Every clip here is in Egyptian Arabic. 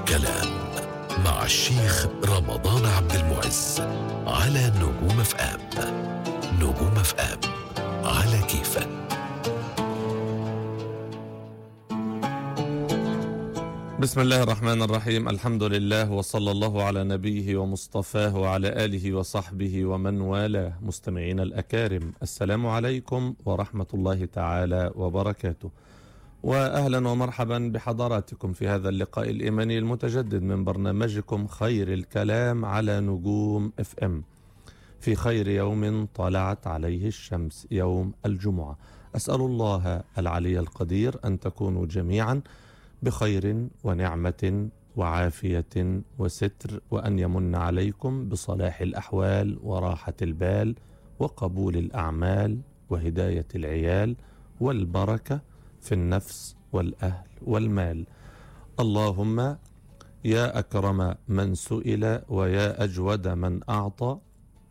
الكلام مع الشيخ رمضان عبد المعز على نجوم اف ام نجوم اف ام على كيفك بسم الله الرحمن الرحيم الحمد لله وصلى الله على نبيه ومصطفاه وعلى آله وصحبه ومن والاه مستمعين الأكارم السلام عليكم ورحمة الله تعالى وبركاته وأهلا ومرحبا بحضراتكم في هذا اللقاء الإيماني المتجدد من برنامجكم خير الكلام على نجوم اف ام في خير يوم طلعت عليه الشمس يوم الجمعة أسأل الله العلي القدير أن تكونوا جميعا بخير ونعمة وعافية وستر وأن يمن عليكم بصلاح الأحوال وراحة البال وقبول الأعمال وهداية العيال والبركة في النفس والأهل والمال اللهم يا أكرم من سئل ويا أجود من أعطى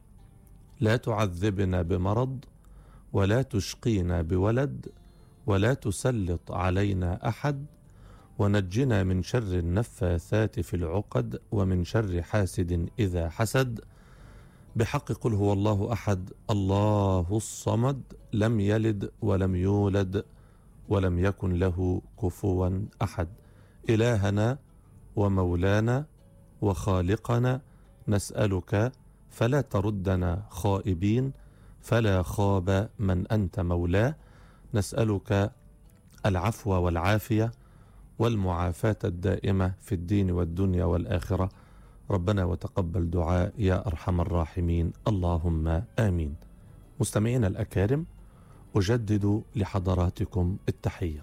لا تعذبنا بمرض ولا تشقينا بولد ولا تسلط علينا أحد ونجنا من شر النفاثات في العقد ومن شر حاسد إذا حسد بحق قل هو الله أحد الله الصمد لم يلد ولم يولد ولم يكن له كفوا أحد إلهنا ومولانا وخالقنا نسألك فلا تردنا خائبين فلا خاب من أنت مولاه نسألك العفو والعافية والمعافاة الدائمة في الدين والدنيا والآخرة ربنا وتقبل دعاء يا أرحم الراحمين اللهم آمين مستمعينا الأكارم أجدد لحضراتكم التحية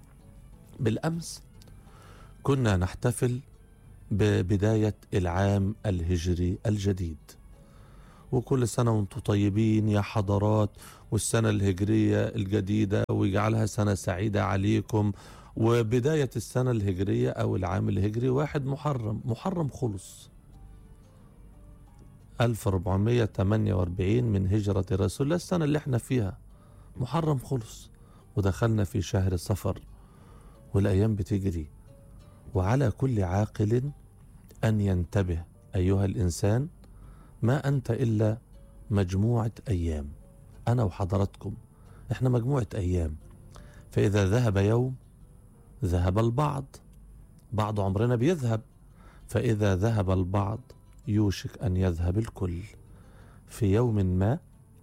بالأمس كنا نحتفل ببداية العام الهجري الجديد وكل سنة وانتم طيبين يا حضرات والسنة الهجرية الجديدة ويجعلها سنة سعيدة عليكم وبداية السنة الهجرية أو العام الهجري واحد محرم محرم خلص 1448 من هجرة رسول الله السنة اللي احنا فيها محرم خلص ودخلنا في شهر صفر والأيام بتجري وعلى كل عاقل أن ينتبه أيها الإنسان ما أنت إلا مجموعة أيام أنا وحضراتكم إحنا مجموعة أيام فإذا ذهب يوم ذهب البعض بعض عمرنا بيذهب فإذا ذهب البعض يوشك أن يذهب الكل في يوم ما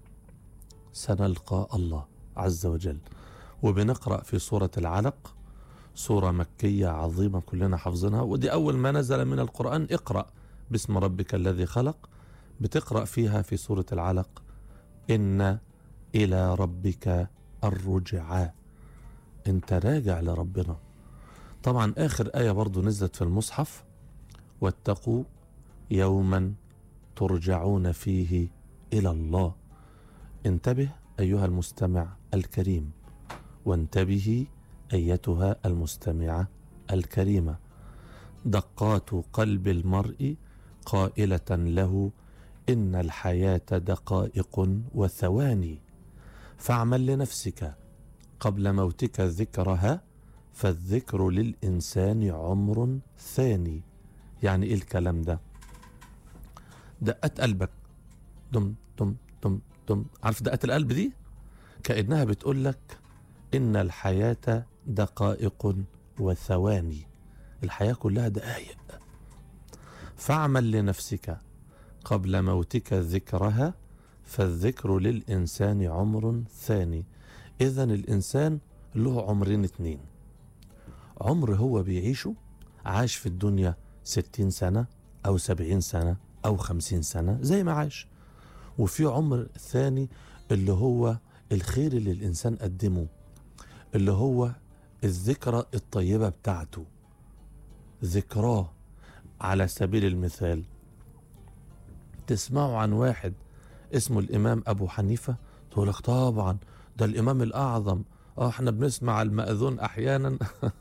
سنلقى الله عز وجل وبنقرأ في سورة العلق سورة مكية عظيمة كلنا حافظينها ودي أول ما نزل من القرآن اقرأ باسم ربك الذي خلق بتقرأ فيها في سورة العلق إن إلى ربك الرجعى انت راجع لربنا طبعا آخر آية برضو نزلت في المصحف واتقوا يوما ترجعون فيه إلى الله انتبه أيها المستمع الكريم وانتبهي أيتها المستمعة الكريمة دقات قلب المرء قائلة له إن الحياة دقائق وثواني فاعمل لنفسك قبل موتك ذكرها فالذكر للإنسان عمر ثاني يعني إيه الكلام ده دقات قلبك دم دم دم دم عارف دقات القلب دي كأنها بتقول لك إن الحياة دقائق وثواني الحياة كلها دقائق فاعمل لنفسك قبل موتك ذكرها فالذكر للإنسان عمر ثاني إذا الإنسان له عمرين اتنين عمر هو بيعيشه عاش في الدنيا ستين سنة أو سبعين سنة أو خمسين سنة زي ما عاش وفي عمر ثاني اللي هو الخير اللي الإنسان قدمه اللي هو الذكرى الطيبة بتاعته ذكراه على سبيل المثال تسمعوا عن واحد اسمه الإمام أبو حنيفة تقول لك طبعا ده الإمام الأعظم اه احنا بنسمع المأذون أحيانا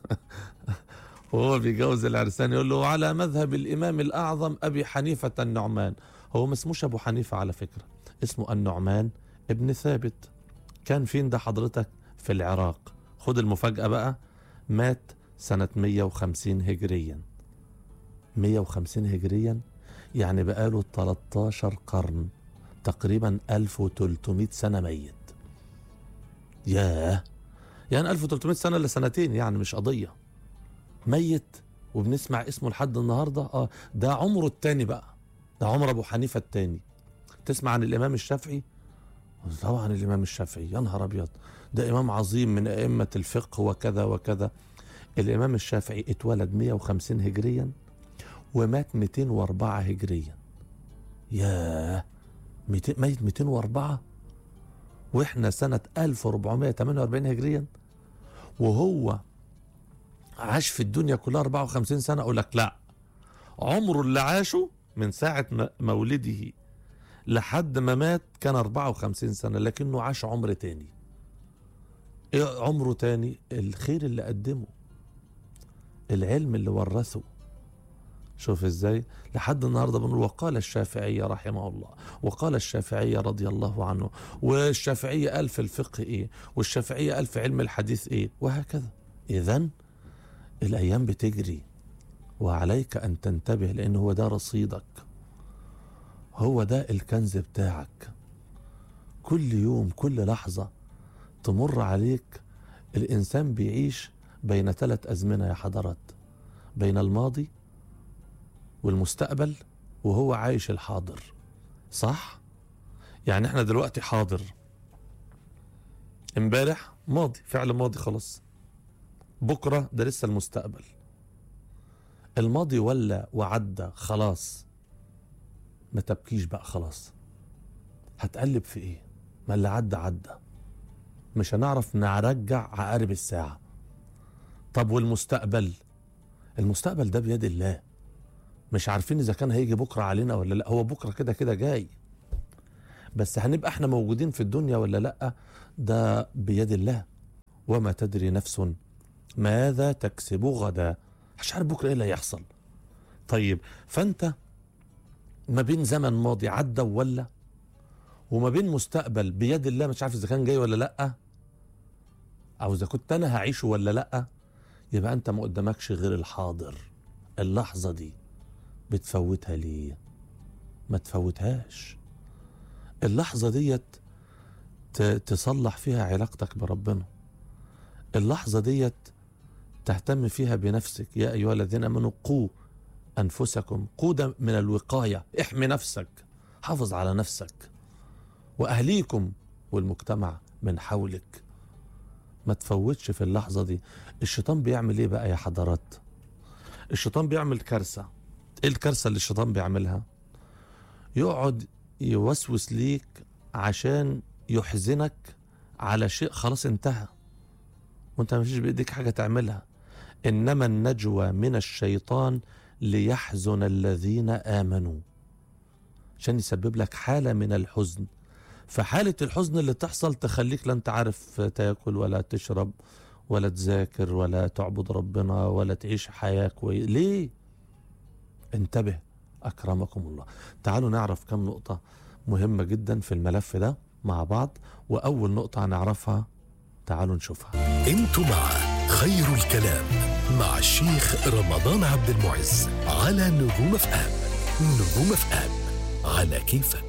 وهو بيجوز العرسان يقول له على مذهب الإمام الأعظم أبي حنيفة النعمان هو ما اسموش أبو حنيفة على فكرة اسمه النعمان ابن ثابت كان فين ده حضرتك في العراق خد المفاجأة بقى مات سنة 150 هجريا 150 هجريا يعني بقاله 13 قرن تقريبا 1300 سنة ميت ياه يعني 1300 سنة إلا سنتين يعني مش قضية ميت وبنسمع اسمه لحد النهاردة اه ده عمره التاني بقى ده عمر أبو حنيفة التاني تسمع عن الإمام الشافعي طبعا الإمام الشافعي يا نهار أبيض ده إمام عظيم من أئمة الفقه وكذا وكذا الإمام الشافعي اتولد 150 هجريا ومات 204 هجريا ياه 200 ميت 204 واحنا سنة 1448 هجريا وهو عاش في الدنيا كلها 54 سنة أقول لك لا عمره اللي عاشه من ساعة م- مولده لحد ما مات كان 54 سنة لكنه عاش عمر تاني ايه عمره تاني الخير اللي قدمه العلم اللي ورثه شوف ازاي لحد النهارده بنقول وقال الشافعي رحمه الله وقال الشافعي رضي الله عنه والشافعية قال في الفقه ايه والشافعية قال في علم الحديث ايه وهكذا اذا الايام بتجري وعليك ان تنتبه لان هو ده رصيدك هو ده الكنز بتاعك كل يوم كل لحظة تمر عليك الإنسان بيعيش بين ثلاث أزمنة يا حضرات بين الماضي والمستقبل وهو عايش الحاضر صح؟ يعني احنا دلوقتي حاضر امبارح ماضي فعل ماضي خلاص بكرة ده لسه المستقبل الماضي ولا وعدى خلاص ما تبكيش بقى خلاص هتقلب في ايه ما اللي عدى عدى مش هنعرف نرجع عقارب الساعة طب والمستقبل المستقبل ده بيد الله مش عارفين اذا كان هيجي بكرة علينا ولا لا هو بكرة كده كده جاي بس هنبقى احنا موجودين في الدنيا ولا لا ده بيد الله وما تدري نفس ماذا تكسب غدا مش عارف بكرة ايه اللي هيحصل طيب فانت ما بين زمن ماضي عدى ولا وما بين مستقبل بيد الله مش عارف اذا كان جاي ولا لا او اذا كنت انا هعيشه ولا لا يبقى انت ما قدامكش غير الحاضر اللحظه دي بتفوتها ليه ما تفوتهاش اللحظه ديت ت- تصلح فيها علاقتك بربنا اللحظه ديت تهتم فيها بنفسك يا ايها الذين امنوا قوا انفسكم قوا ده من الوقايه احمي نفسك حافظ على نفسك واهليكم والمجتمع من حولك ما تفوتش في اللحظه دي الشيطان بيعمل ايه بقى يا حضرات الشيطان بيعمل كارثه ايه الكارثه اللي الشيطان بيعملها يقعد يوسوس ليك عشان يحزنك على شيء خلاص انتهى وانت ما فيش بايديك حاجه تعملها انما النجوى من الشيطان ليحزن الذين امنوا عشان يسبب لك حاله من الحزن فحاله الحزن اللي تحصل تخليك لا انت عارف تاكل ولا تشرب ولا تذاكر ولا تعبد ربنا ولا تعيش حياه كويسه ليه انتبه اكرمكم الله تعالوا نعرف كم نقطه مهمه جدا في الملف ده مع بعض واول نقطه هنعرفها تعالوا نشوفها انتوا مع خير الكلام مع الشيخ رمضان عبد المعز على نجوم اف ام نجوم اف ام على كيفك